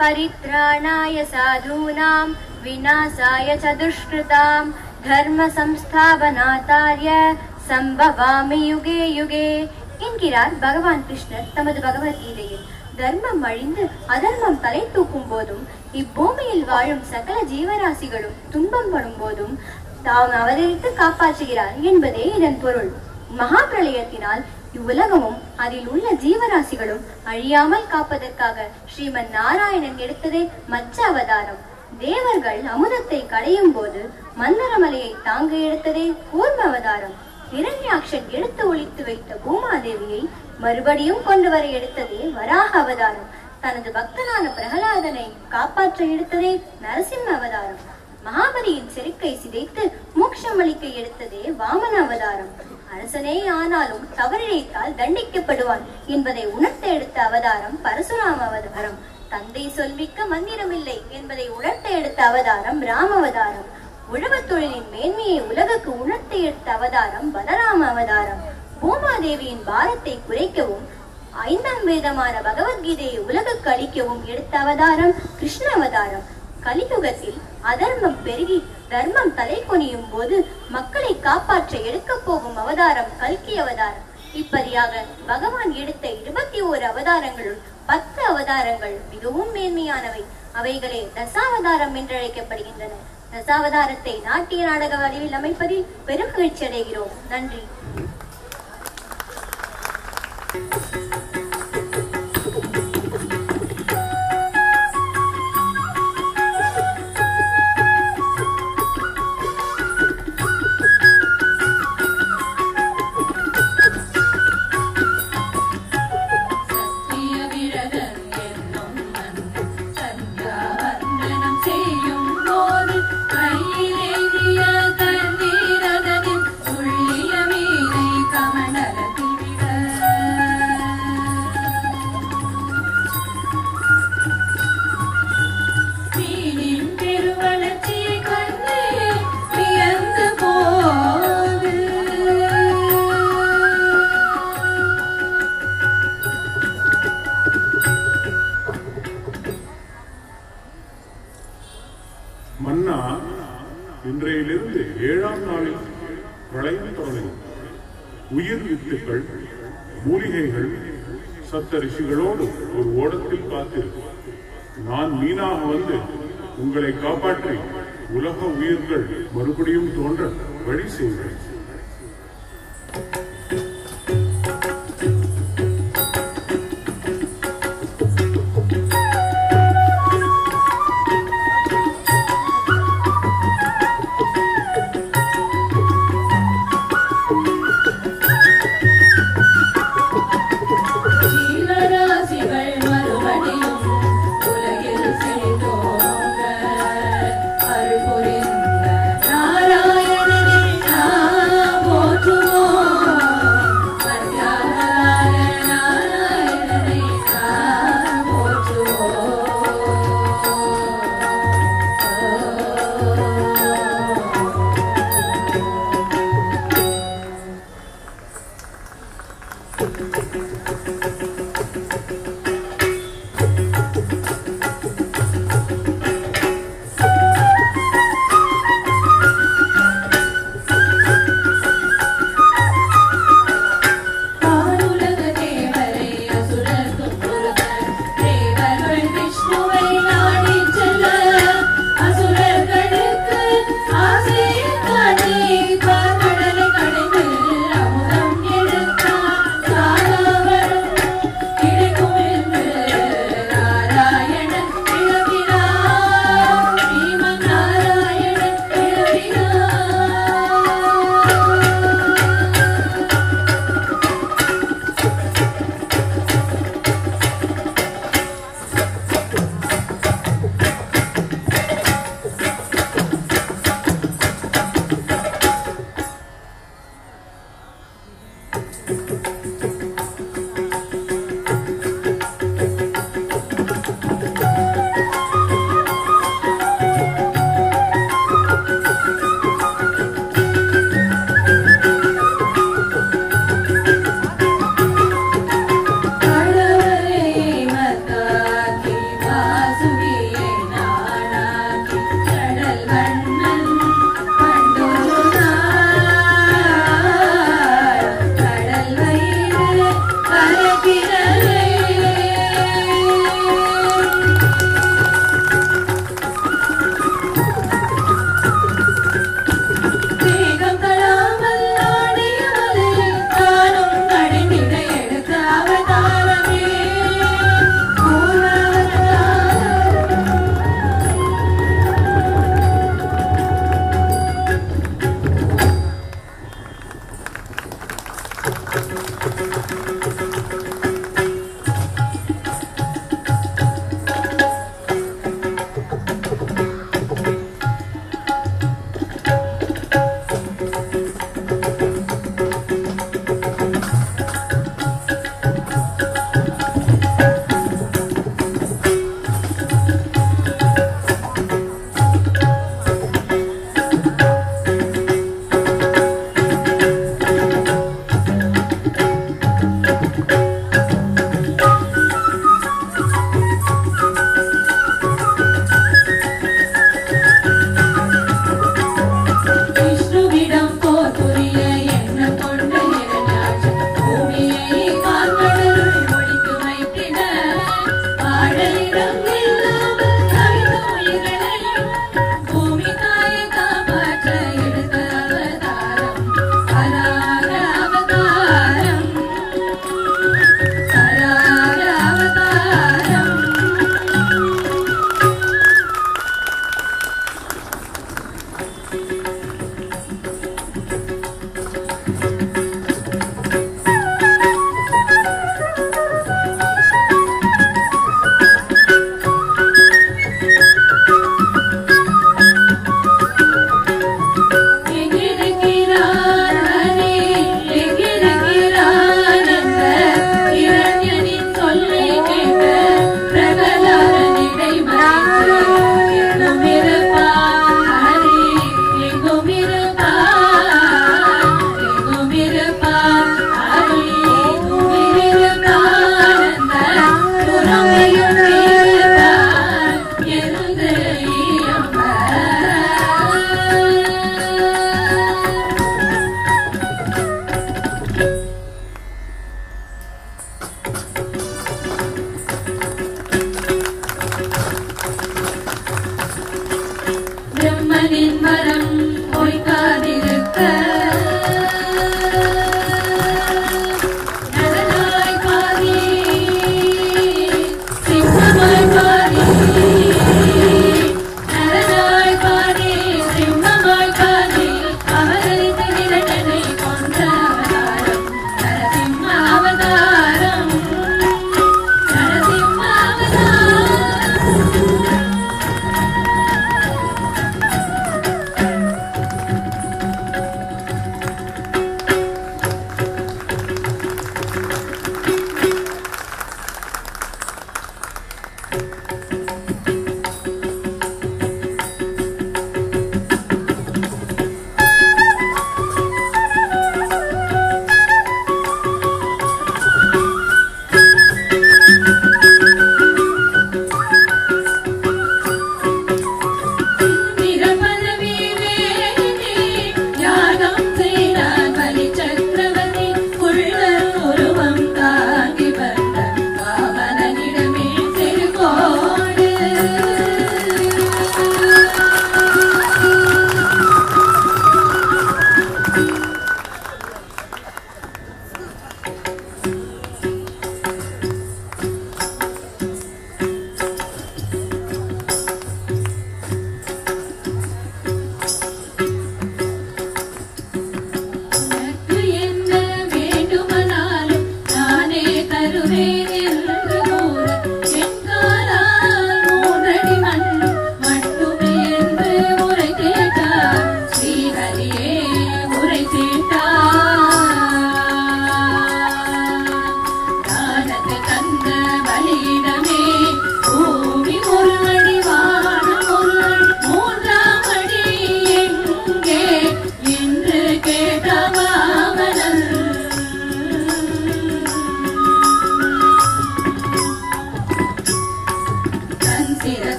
परित्राणाय साधूनां विनाशाय च दुष्कृतां धर्मसंस्थापनातार्य சம்பவாமி யுகே யுகே என்கிறார் பகவான் கிருஷ்ணர் தமது பகவத்கீதையில் தர்மம் அழிந்து அதர்மம் தலை தூக்கும் போதும் இப்பூமியில் வாழும் சகல ஜீவராசிகளும் துன்பம் படும் போதும் தாம் அவதரித்து காப்பாற்றுகிறார் என்பதே இதன் பொருள் மகா பிரளயத்தினால் இவ்வுலகமும் அதில் உள்ள ஜீவராசிகளும் அழியாமல் காப்பதற்காக ஸ்ரீமன் நாராயணன் எடுத்ததே மச்ச அவதாரம் தேவர்கள் அமுதத்தை கடையும் போது மந்தரமலையை தாங்க எடுத்ததே கூர்ம அவதாரம் இரண்யாக்ஷன் எடுத்து ஒளித்து வைத்த பூமாதேவியை மறுபடியும் கொண்டு வர எடுத்ததே வராக அவதாரம் தனது பக்தனான பிரகலாதனை காப்பாற்ற எடுத்ததே நரசிம்ம அவதாரம் மகாபலியின் செருக்கை சிதைத்து மோட்சம் அளிக்க எடுத்ததே வாமன அவதாரம் அரசனே ஆனாலும் தவறிழைத்தால் தண்டிக்கப்படுவான் என்பதை உணர்த்த எடுத்த அவதாரம் பரசுராம அவதாரம் தந்தை சொல்மிக்க மந்திரமில்லை என்பதை உணர்த்த எடுத்த அவதாரம் ராம அவதாரம் உழவுத் தொழிலின் மேன்மையை உலகுக்கு உணர்த்த எடுத்த அவதாரம் பலராம அவதாரம் பூமாதேவியின் பாரத்தை குறைக்கவும் ஐந்தாம் வேதமான பகவத்கீதையை உலகுக்கு அளிக்கவும் எடுத்த அவதாரம் கிருஷ்ண அவதாரம் கலியுகத்தில் அதர்மம் பெருகி தர்மம் தலை குனியும் போது மக்களை காப்பாற்ற எடுக்கப் போகும் அவதாரம் கல்கி அவதாரம் இப்படியாக பகவான் எடுத்த இருபத்தி ஓரு அவதாரங்களுள் பத்து அவதாரங்கள் மிகவும் மேன்மையானவை அவைகளே தசாவதாரம் என்றழைக்கப்படுகின்றன தசாவதாரத்தை நாட்டிய நாடக வடிவில் அமைப்பதில் பெரும் மகிழ்ச்சி அடைகிறோம் நன்றி சத்திய விரதன் என்னும் மன்னன் சந்தியாவந்தனம் செய்யும் போது கையிலேந்திய தண்ணீரதனில் துள்ளிய மீனை கமண்டலத்தில் விட மீனின் பெருவளர்ச்சியை கண்டு வியந்து போது மன்னா இன்றையிலிருந்து ஏழாம் நாளில் பிரளயம் தொடங்கும் உயிர் வித்துக்கள் மூலிகைகள் சப்த ரிஷிகளோடு ஒரு ஓடத்தில் காத்திருக்கும் நான் மீனாக வந்து உங்களை காப்பாற்றி உலக உயிர்கள் மறுபடியும் தோன்ற வழி செய்வேன் ஜீவராசிகள் மறுபடியும் உலகில் செழித்தோங்க. அருள் புரிந்த நாராயணனை நாம் போற்றுவோம்.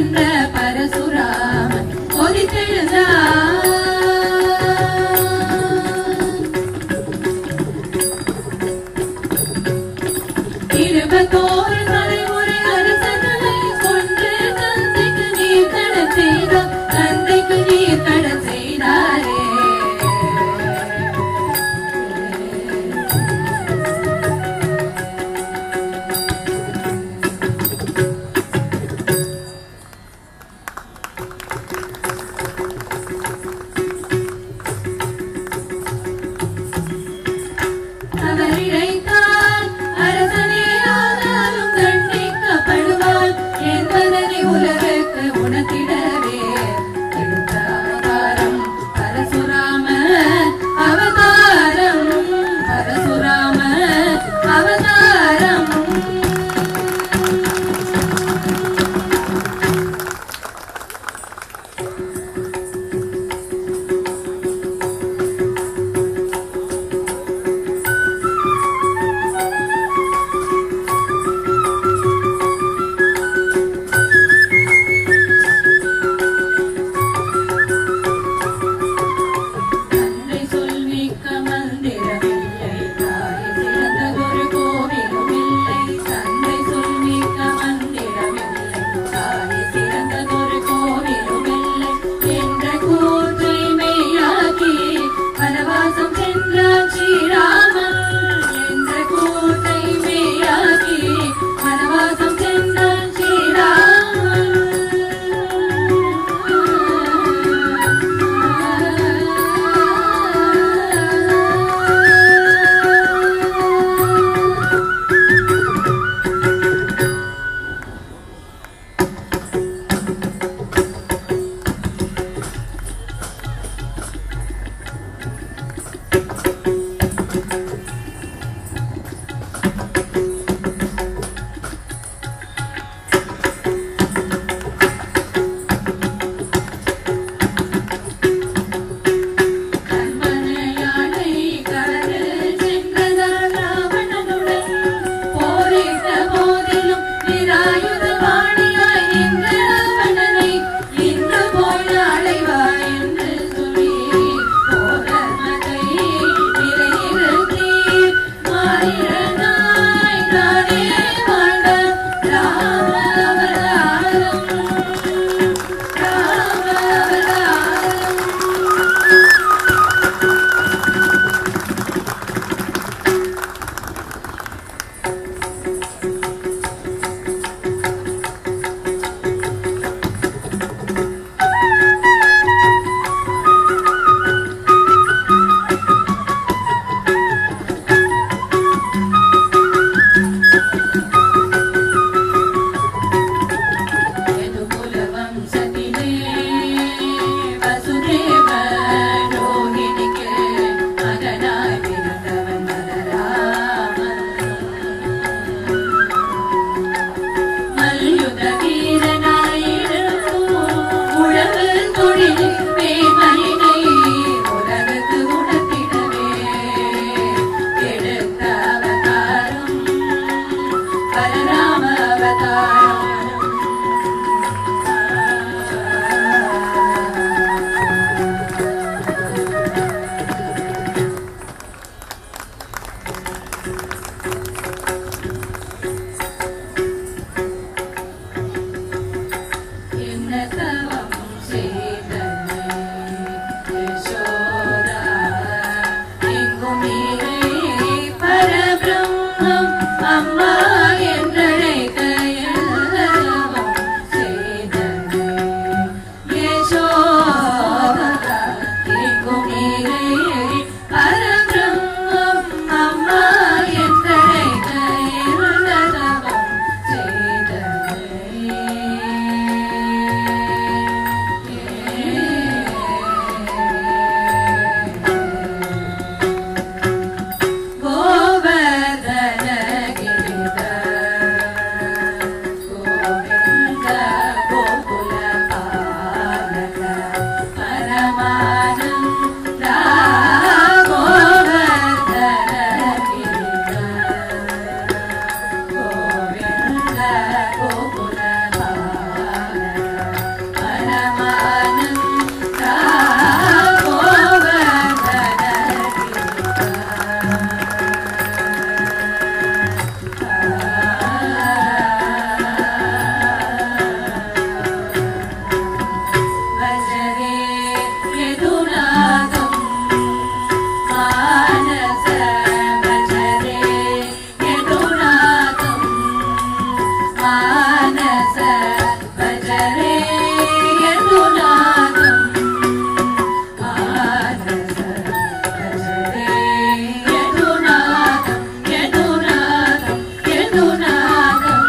வென்ற பரசுராமன் கொதித்தெழுந்தார் இருபத்தோரு தலைமுறை அரசர்களை கொன்று தந்தைக்கு நீர் கடல் செய்தார் தந்தைக்கு நீர் கடல் செய்தாரே मानस भजरे यदुनादम् मानस भजरे यदुनादम् यदुनादम् यदुनादम्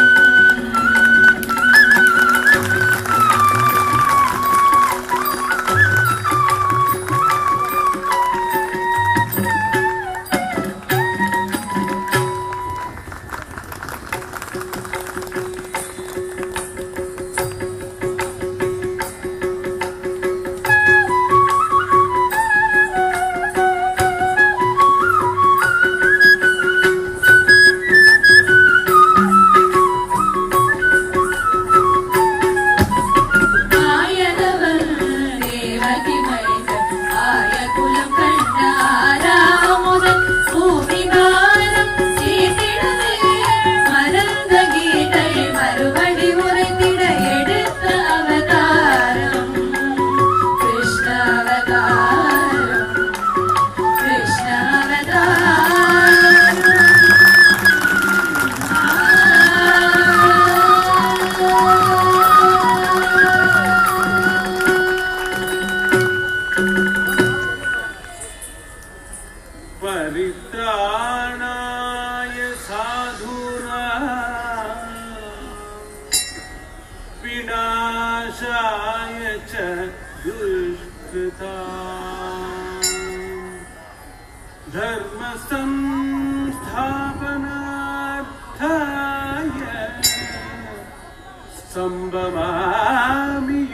ஆயனவன் தேவகி மைந்தன் ஆயகுலம் கண்ட ஆராமுதன் பூமிகாரம் சீர்திடவே மறந்த கீதை மறுபடி உரைத்திட எடுத்த அவதாரம் கிருஷ்ண அவதாரம் கிருஷ்ண அவதாரம் परित्राणाय साधुना विनाशाय च दुष्कृता धर्मसंस्थापनार्थाय सम्भवामि